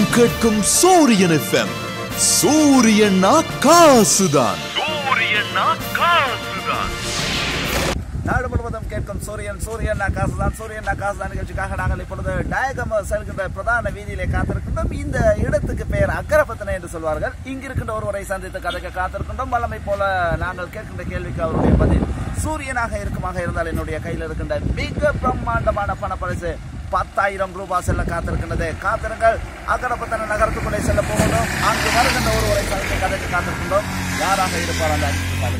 முழுவதும் கேட்கும் சூரியன் எஃப்எம் சூரியனா காசுதான் நாடு முழுவதும் கேட்கும் சூரியன் சூரியன் காசுதான் சூரியன் காசுதான் நிகழ்ச்சிக்காக நாங்கள் இப்பொழுது டயகம செல்கின்ற பிரதான வீதியிலே காத்திருக்கின்றோம் இந்த இடத்துக்கு பெயர் அக்கரப்பத்தனை என்று சொல்வார்கள் இங்கிருக்கின்ற ஒருவரை சந்தித்து கதைக்க காத்திருக்கின்றோம் வல்லமை போல நாங்கள் கேட்கின்ற கேள்விக்கு அவருடைய பதில் சூரியனாக இருக்குமாக இருந்தால் என்னுடைய கையில் இருக்கின்ற மிக பிரம்மாண்டமான பணப்பரிசு பத்தாயிரம் ரூபாய் செல்ல காத்திருக்கின்றது காத்திருங்கள் அக்கரப்பத்தனை நகரத்துக்குள்ளே செல்ல போகணும் அங்கு வருகின்ற ஒருவரை சந்தித்து கதைக்க காத்திருக்கின்றோம் யாராக இருப்பார் அந்த அறிவிப்பாளர்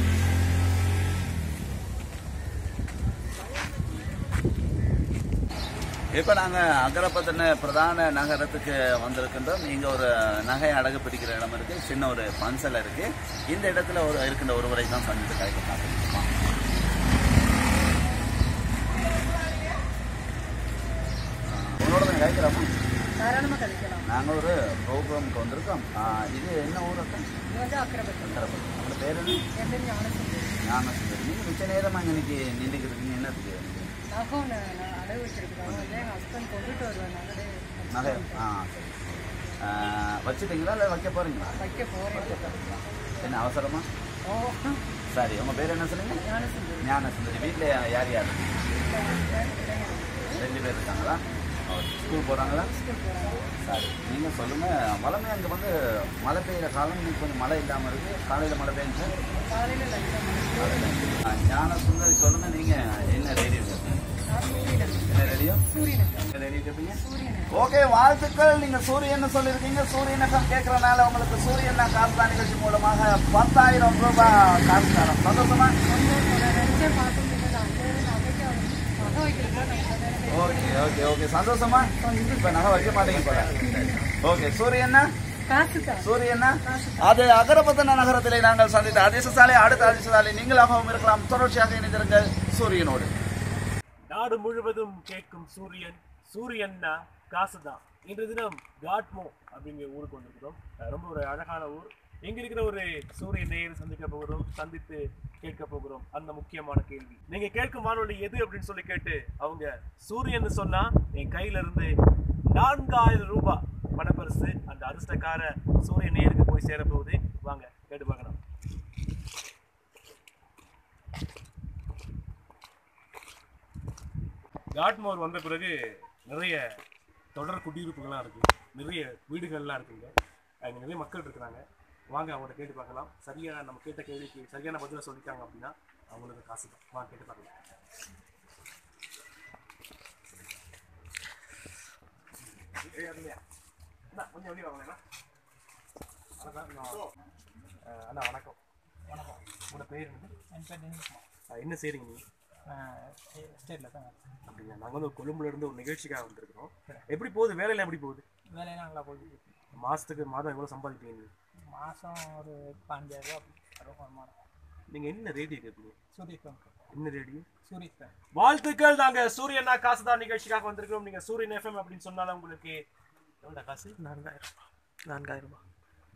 இப்போ நாங்கள் அகரப்பத்தின பிரதான நகரத்துக்கு வந்திருக்கின்றோம் இங்கே ஒரு நகை அடகு பிடிக்கிற இடம் இருக்குது சின்ன ஒரு பன்சல் இருக்குது இந்த இடத்துல ஒரு இருக்கின்ற ஒருவரை தான் சந்தித்து கலைக்க பார்த்துருக்கோம் உங்களோட தான் கலைக்கிறோமா தாராளமாக கழிக்கலாம் நாங்கள் ஒரு ப்ரோக்ராமுக்கு வந்திருக்கோம் ஆ, இது என்ன ஊர் அக்கா இது வந்து அக்கரைப்பட்டம் அக்கரப்பத்தினம் உங்களோட பேர் என்ன என் பேர் ஞானசுந்தரி ஞானசுந்தரி நீங்கள் மிச்ச நேரமாக இங்கே இன்னைக்கு நின்றுக்கிட்டு இருக்கீங்க என்னத்துக்கு நகம் நான் நான் அடகு வச்சிருக்கிறோம் வந்து என் ஹஸ்பண்ட் கொண்டுட்டு வருவேன் நகை நகை ஆ சரி ஆ, வச்சுட்டீங்களா இல்லை வைக்க போகிறீங்களா வைக்க போகிறேன் என்ன அவசரமா ஓ சரி உங்க பேர் என்ன சொன்னீங்க ஞானசுந்தரி ஞான சுந்தரி வீட்டில் யார் யார் ரெண்டு பேர் இருக்காங்களா ஸ்கூல் போகிறாங்களா ஸ்கூல் போகிறாங்க சரி நீங்கள் சொல்லுங்கள் வளமே அங்கே வந்து மழை பெய்கிற காலம் இன்னைக்கு கொஞ்சம் மழை இல்லாமல் இருக்குது காலையில் மழை பெய்ஞ்சு காலையில் லைட்டாக ஞான சுந்தரி சொல்லுங்கள் நீங்கள் என்ன ரேடியோ கேட்பீங்க என்ன ரேடியோ சூரியன் என்ன ரேடியோ கேட்பீங்க சூரியன் ஓகே வாழ்த்துக்கள் நீங்க சூரியன் சொல்லியிருக்கீங்க சூரியன் எஃப்எம் கேட்கறதுனால உங்களுக்கு சூரியன் காசுதான் நிகழ்ச்சி மூலமாக பத்தாயிரம் ரூபாய் காசு தரோம் சந்தோஷமா வந்து ஒரு நிமிஷம் பார்க்க முடியாது அந்த நகைக்கு நகை வைக்கிறதுக்கு நான் இந்த நேரம் ஓகே ஓகே ஓகே சந்தோஷமா இப்ப நகை வைக்க மாட்டேங்க போல ஓகே சூரியன்னா காசு தான் சூரியன்னா அது அகரபத்தன நகரத்திலே நாங்கள் சந்தித்த அதிர்ஷ்டசாலை அடுத்த அதிர்ஷ்டசாலை நீங்களாகவும் இருக்கலாம் தொடர்ச்சியாக இணைந்திருங்கள் சூரியனோடு நாடு முழுவதும் கேட்கும் சூரியன் சூரியன்னா காசுதான் இன்று தினம் காட்மோ அப்படிங்கிற ஊருக்கு வந்திருக்கிறோம் அஹ் ரொம்ப ஒரு அழகான ஊர் எங்க இருக்கிற ஒரு சூரிய நேயர் சந்திக்க போகிறோம் சந்தித்து கேட்க போகிறோம் அந்த முக்கியமான கேள்வி நீங்க கேட்கும் வானொலி எது அப்படின்னு சொல்லி கேட்டு அவங்க சூரியன் சொன்னா என் கையில இருந்து நான்காயிரம் ரூபாய் பணப்பரிசு அந்த அதிர்ஷ்டக்கார சூரிய நேயருக்கு போய் சேர போகுது வாங்க கேட்டு பார்க்கலாம் காட்மோர் வந்த பிறகு நிறைய தொடர் குடியிருப்புகள்லாம் இருக்கு நிறைய வீடுகள்லாம் இருக்குங்க அங்கே நிறைய மக்கள் இருக்கிறாங்க வாங்க அவங்கள்ட்ட கேட்டு பார்க்கலாம் சரியா நம்ம கேட்ட கேள்விக்கு சரியான பதிலை சொல்லிட்டாங்க அப்படின்னா அவங்களுக்கு காசு தான் வாங்க கேட்டு பார்க்கலாம் ஏய், அதுலையா? அண்ணா, கொஞ்சம் வெளியே வாங்க அண்ணா. வணக்கம், நான், அஹ், அண்ணா வணக்கம் வணக்கம் உங்களோட பேர் என்னது? என் பேர் தினேஷ்குமார் அஹ், என்ன செய்றீங்க நீங்க ஸ்டேட்டில் தான் அப்படியா நாங்கள் வந்து ஒரு கொழும்புல இருந்து ஒரு நிகழ்ச்சிக்காக வந்திருக்கிறோம் எப்படி போகுது வேலையில எப்படி போகுது வேலையெல்லாம் நல்லா போயிட்டு மாசத்துக்கு மாதம் எவ்வளோ சம்பாதிப்பீங்க மாதம் ஒரு பதினஞ்சாயிரம் ரூபா வரும் வருமானம் நீங்க என்ன ரேடியோ கேட்பீங்க சூரிய ஃபேம் என்ன ரேடியோ சூரிய ஃபேம் வாழ்த்துக்கள் நாங்க சூரியனா காசு தான் நிகழ்ச்சிக்காக வந்திருக்கிறோம் நீங்க சூரியன் எஃப்எம் அப்படின்னு சொன்னாலும் உங்களுக்கு எவ்வளோ காசு நான்காயிரம் நான்காயிரம் ரூபாய்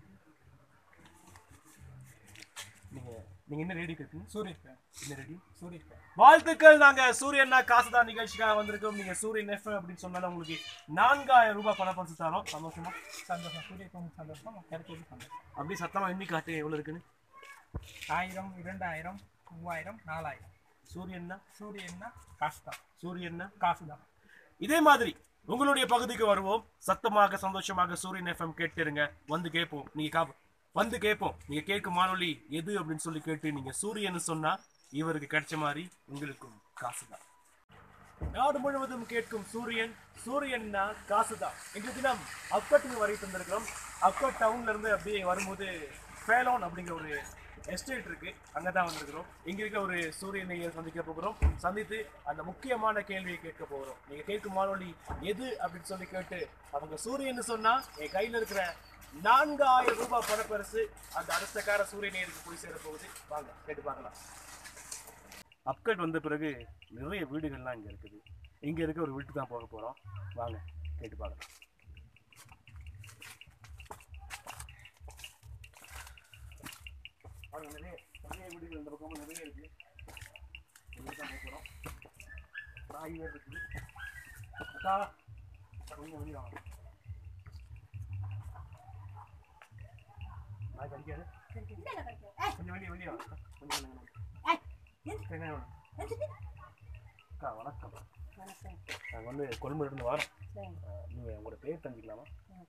நீங்க நீங்க என்ன ரேடியோ கேட்பீங்க சூரிய ஃபேம் என்ன ரேடியோ சூரிய ஃபேம் வாழ்த்துக்கள் நாங்க சூரியனா காசு தான் நிகழ்ச்சிக்காக வந்திருக்கோம் நீங்க சூரியன் எஃப்எம் அப்படின்னு சொன்னாலும் உங்களுக்கு நான்காயிரம் ரூபாய் பணம் பரிசு தரோம் சந்தோஷமா சந்தோஷம் சூரிய ஃபேம் சந்தோஷம் கிடைச்சது சந்தோஷம் அப்படி சத்தமா எண்ணி காட்டு எவ்வளவு இருக்குன்னு ஆயிரம் இரண்டாயிரம் மூவாயிரம் நாலாயிரம் சூரியன்னா சூரியன்னா காசு தான் சூரியன்னா காசு தான் இதே மாதிரி உங்களுடைய பகுதிக்கு வருவோம் சத்தமாக சந்தோஷமாக சூரியன் எஃப்எம் கேட்டுருங்க வந்து கேட்போம் நீங்க கா வந்து கேட்போம் நீங்க கேட்கும் வானொலி எது அப்படின்னு சொல்லி கேட்டு நீங்க சூரியன் சொன்னா இவருக்கு கிடைச்ச மாதிரி உங்களுக்கும் காசுதான் நாடு முழுவதும் கேட்கும் சூரியன் சூரியன்னா காசுதான் இன்று தினம் அப்கட்டுக்கு வரை தந்திருக்கிறோம் அப்கட் டவுன்ல இருந்து அப்படியே வரும்போது ஃபேலோன் அப்படிங்கிற ஒரு எஸ்டேட் இருக்கு அங்கதான் வந்திருக்கிறோம் இங்க இருக்க ஒரு சூரியனை சந்திக்க போகிறோம் சந்தித்து அந்த முக்கியமான கேள்வியை கேட்க போகிறோம் நீங்க கேட்கும் வானொலி எது அப்படின்னு சொல்லி கேட்டு அவங்க சூரியன் சொன்னா என் கையில இருக்கிற நான்காயிரம் ரூபாய் பணப்பரிசு அந்த அரசக்கார சூரியநேருக்கு போய் சேர போகுது வாங்க கேட்டு பார்க்கலாம் அப்கட் வந்த பிறகு நிறைய வீடுகள்லாம் இங்கே இருக்குது இங்கே இருக்க ஒரு வீட்டுக்கு தான் போக போகிறோம் வாங்க கேட்டு பார்க்கலாம் வாங்க நிறைய நிறைய வீடுகள் இந்த பக்கமும் நிறைய இருக்கு இங்கே தான் போக போகிறோம் நாய் வேறு இருக்குது அக்கா கொஞ்சம் வெளியே வாங்க அது கடிக்காது கொஞ்சம் வெளியே வெளியே வா. கொஞ்சம் வெளியே வா. என்ன வேணும்? அக்கா வணக்கம் நாங்கள் வந்து கொழும்புலேருந்து வரோம் நீங்கள் உங்களோட பேர் தெரிஞ்சுக்கலாமா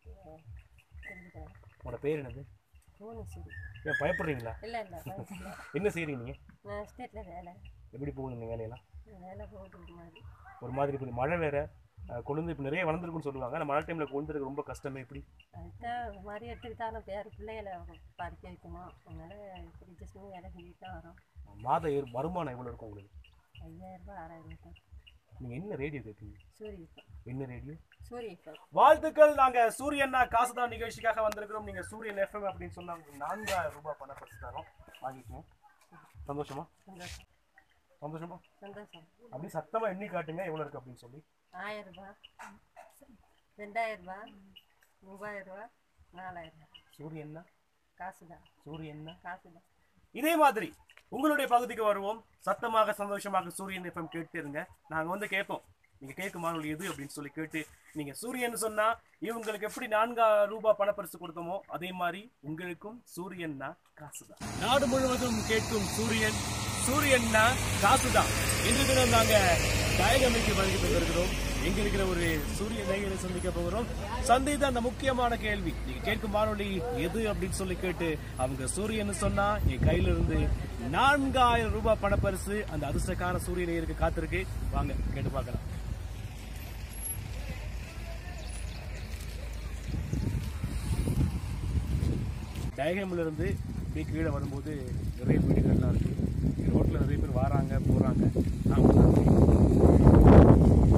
உங்களோட பேர் என்னது ஏன் பயப்படுறீங்களா இல்ல இல்ல வயசுல. என்ன செய்கிறீங்க நீங்கள் நான் ஸ்டேட்ல வேலை எப்படி போகுது இந்த வேலையெல்லாம் வேலை போகுது ஒரு மாதிரி ஒரு மாதிரி இப்போ மழை வேற அஹ், கொழுந்து இப்போ நிறைய வளர்ந்துருக்குன்னு சொல்லுவாங்க அந்த மழை டைமில் கொழுந்துருக்கு ரொம்ப கஷ்டமே இப்படி அதுதான் ஒரு மாதிரி எடுத்துக்கிட்டான பேர் பிள்ளைகளை படிக்க வைக்கணும் அதனால இப்படி ஜஸ்ட் வேலை செஞ்சுட்டு தான் வரோம் மாத ஏறு வருமானம் எவ்வளோ இருக்கும் உங்களுக்கு ஐயாயிரம் ரூபாய் ஆறாயிரம் ரூபாய் நீங்கள் என்ன ரேடியோ கேட்பீங்க சூரிய என்ன ரேடியோ சூரிய வாழ்த்துக்கள் நாங்க சூரியனா காசுதான் நிகழ்ச்சிக்காக வந்திருக்கிறோம் நீங்க சூரியன் எஃப்எம் அப்படின்னு சொன்னா உங்களுக்கு நான்காயிரம் ரூபாய் பண பரிசு தரோம் வாங்கிக்கோங்க சந்தோஷமா சந்தோஷம் சந்தோஷமா சந்தோஷம் அப்படி சத்தமா எண்ணி காட்டுங்க எவ்வளவு இருக்கு அப்படின்னு சொல்லி ஆயிரம் ரூபாய் ரெண்டாயிரம் ரூபாய் மூவாயிரம் ரூபாய் நாலாயிரம் ரூபாய் சூரியன்னா காசு தான் சூரியன்னா காசு தான் இதே மாதிரி உங்களுடைய பகுதிக்கு வருவோம் சத்தமாக சந்தோஷமாக சூரியன் எஃப்எம் கேட்டு இருங்க நாங்க வந்து கேட்போம் நீங்க கேட்கும் மாணவர்கள் எது அப்படின்னு சொல்லி கேட்டு நீங்க சூரியன் சொன்னா இவங்களுக்கு எப்படி நான்காயிரம் ரூபாய் பணப்பரிசு கொடுத்தோமோ அதே மாதிரி உங்களுக்கும் சூரியன்னா காசுதான் நாடு முழுவதும் கேட்கும் சூரியன் சூரியன்னா காசுதான் இன்று தினம் நாங்க டயகமிக்கு வருகை தந்திருக்கிறோம் எங்க இருக்கிற ஒரு சூரிய நேயரை சந்திக்க போகிறோம் சந்தித்த அந்த முக்கியமான கேள்வி நீங்க கேட்கும் வானொலி எது அப்படின்னு சொல்லி கேட்டு அவங்க சூரியன் சொன்னா என் கையில இருந்து நான்காயிரம் ரூபாய் பணப்பரிசு அந்த அதிர்ஷ்டக்கார சூரிய நேயருக்கு காத்திருக்கு வாங்க கேட்டு பார்க்கலாம் டயகம்ல இருந்து அப்படியே கீழே வரும்போது நிறைய வீடுகள்லாம் இருக்கு ரோட்ல நிறைய பேர் வராங்க போறாங்க நாம தான் போய்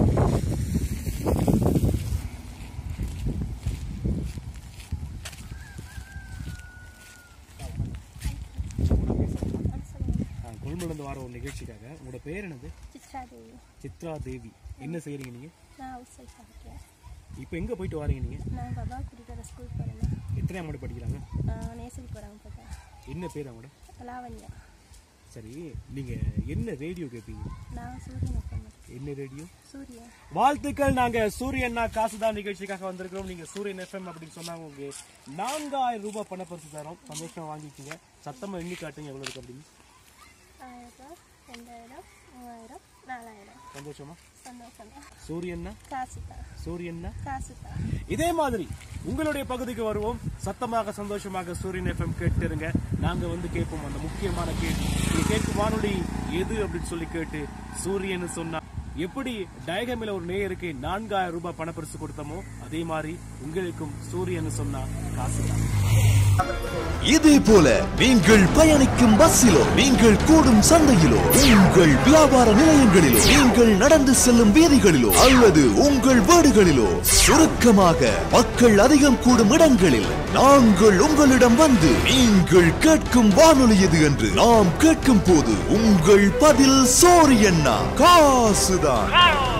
கொழும்புலேருந்து வர ஒரு நிகழ்ச்சிக்காக உங்களோட பேர் என்னது சித்ராதேவி சித்ரா தேவி என்ன செய்றீங்க நீங்க நான் ஹவுஸ் ஒய்ஃபாக இருக்கேன் இப்போ எங்க போயிட்டு வரீங்க நீங்க நான் பாபா கூட்டிகிட்டு ஸ்கூல் போகிறேன் எத்தனை ஆண்டு படிக்கிறாங்க நான் நேசரி போகிறாங்க பார்த்தேன் என்ன பேர் அவங்களோட லாவண்யா சரி நீங்க என்ன ரேடியோ கேட்பீங்க நான் சூரியன் உட்காந்து என்ன ரேடியோ சூரியன் வாழ்த்துக்கள் நாங்க சூரியன்னா காசுதான் நிகழ்ச்சிக்காக வந்திருக்கிறோம் நீங்க சூரியன் எஃப்எம் அப்படின்னு சொன்னாங்க உங்களுக்கு நான்காயிரம் ரூபாய் பணப்பரிசு தரோம் சந்தோஷமா வாங்கிக்கோங்க சத்தமா எண்ணி காட்டுங்க எவ்வளவு இருக்கு அப்படின்னு ஆயிரம் ரெண்டாயிரம் மூவாயிரம் நாலாயிரம் சந்தோஷமா சந்தோஷம் தான் சூரியன்னா காசு தான் சூரியன்னா காசு தான் இதே மாதிரி உங்களுடைய பகுதிக்கு வருவோம் சத்தமாக சந்தோஷமாக சூரியன் எஃப்எம் கேட்டுருங்க நாங்க வந்து கேட்போம் அந்த முக்கியமான கேள்வி நீங்க கேட்கும் வானொலி எது அப்படின்னு சொல்லி கேட்டு சூரியன் சொன்னா எப்படி டயகமில ஒரு நேயருக்கு நான்காயிரம் ரூபாய் பணப்பரிசு கொடுத்தோமோ அதே மாதிரி உங்களுக்கும் சூரியன் சொன்னா காசு தான் இதே போல நீங்கள் பயணிக்கும் பஸ்ஸிலோ நீங்கள் கூடும் சந்தையிலோ உங்கள் வியாபார நிலையங்களிலோ நீங்கள் நடந்து செல்லும் வீதிகளிலோ அல்லது உங்கள் வீடுகளிலோ சுருக்கமாக மக்கள் அதிகம் கூடும் இடங்களில் நாங்கள் உங்களிடம் வந்து நீங்கள் கேட்கும் வானொலி எது என்று நாம் கேட்கும் போது உங்கள் பதில் சோரியண்ணா காசுதான்